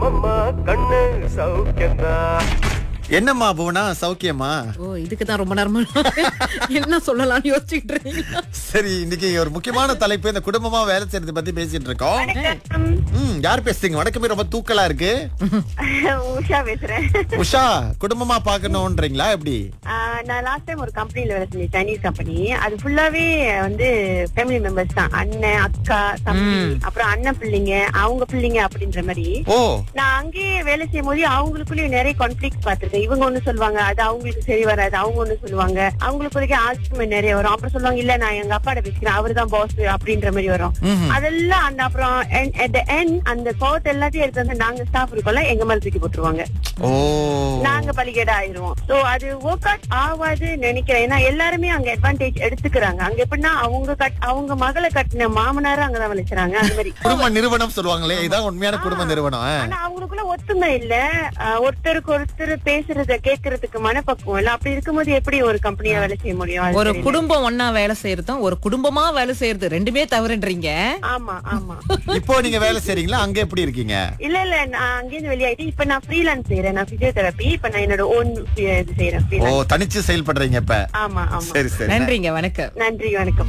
அம்மா கண்ணு சௌக்கியம்தான் என்னம்மா புவனா சௌக்கியமா ஓ இதுக்கு தான் ரொம்ப நேரமா என்ன சொல்லலாம்னு யோசிச்சுட்டு இருக்கீங்களா சரி இன்னைக்கு ஒரு முக்கியமான தலைப்பு இந்த குடும்பமா வேலை செய்யறதை பத்தி பேசிட்டு இருக்கோம் ம் யார் பேசுறீங்க வடக்கு ரொம்ப தூக்கலா இருக்கு உஷா பேசுறேன் உஷா குடும்பமா பாக்கணும்ன்றீங்களா எப்படி ஆஹ் நான் லாஸ்ட் டைம் ஒரு கம்பெனில வேலை செஞ்சேன் சைனீஸ் கம்பெனி அது ஃபுல்லாவே வந்து ஃபேமிலி மெம்பர்ஸ் தான் அண்ணன் அக்கா தம்பி அப்புறம் அண்ணன் பிள்ளைங்க அவங்க பிள்ளைங்க அப்படின்ற மாதிரி ஓ நான் அங்கேயே வேலை செய்யும் போது அவங்களுக்குள்ளயும் நிறைய கான்ஃபிளிக்ஸ் பார்த்திருக்கேன் இவங்க ஒண்ணு சொல்லுவாங்க அது அவங்களுக்கு சரி வராது அவங்க ஒண்ணு சொல்லுவாங்க அவங்களுக்கு ஆர்குமெண்ட் நிறைய வரும் அப்புறம் சொல்லுவாங்க இல்ல நான் எங்க அப்பாட பேசிக்கிறேன் அவரு தான் பாஸ் அப்படின்ற மாதிரி வரும் அதெல்லாம் அந்த அப்புறம் at the end அந்த கோவத்தை எல்லாத்தையும் எடுத்து வந்து நாங்க ஸ்டாஃப் இருக்கோம்ல எங்க மேல தூக்கி போட்டுருவாங்க ஓ நாங்க பலிகேடா ஆயிருவோம் சோ அது ஒர்க் அவுட் ஆகாது நினைக்கிறேன் ஏன்னா எல்லாருமே அங்க அட்வான்டேஜ் எடுத்துக்கிறாங்க அங்க எப்படின்னா அவங்க கட் அவங்க மகளை கட்டின மாமனாரும் அங்கதான் விளைச்சுறாங்க அந்த மாதிரி குடும்ப நிறுவனம் சொல்லுவாங்களே இதான் உண்மையான குடும்ப நிறுவனம் ஆ. ஆனா அவங்களுக்குள்ள ஒத்துமை இல்ல அஹ் ஒருத்தருக்கு ஒருத்தர் பேசுறத கேட்கறதுக்கு மனப்பக்குவம் இல்ல அப்படி இருக்கும்போது எப்படி ஒரு கம்பெனியா வேலை செய்ய முடியும் அது ஒரு தெரியல. குடும்பம் ஒன்னா வேலை செய்யறதும் ஒரு குடும்பமா வேலை செய்யறது ரெண்டுமே தவறுன்றீங்க ஆமா ஆமா இப்போ நீங்க வேலை செய்றீங்களா அங்க எப்படி இருக்கீங்க இல்ல இல்ல நான் அங்கேருந்து வெளியாயிட்டு இப்ப நான் ஃப்ரீலான்ஸ் செய்யறேன் நான் பிசியோதெரப்பி இப்ப நான் என்னோட ஓன் இது செய்யறேன் ஓ freelance. தனிச்சு செயல்படுறீங்க இப்ப ஆமா ஆமா சரி சரி நன்றிங்க வணக்கம் நன்றி வணக்கம்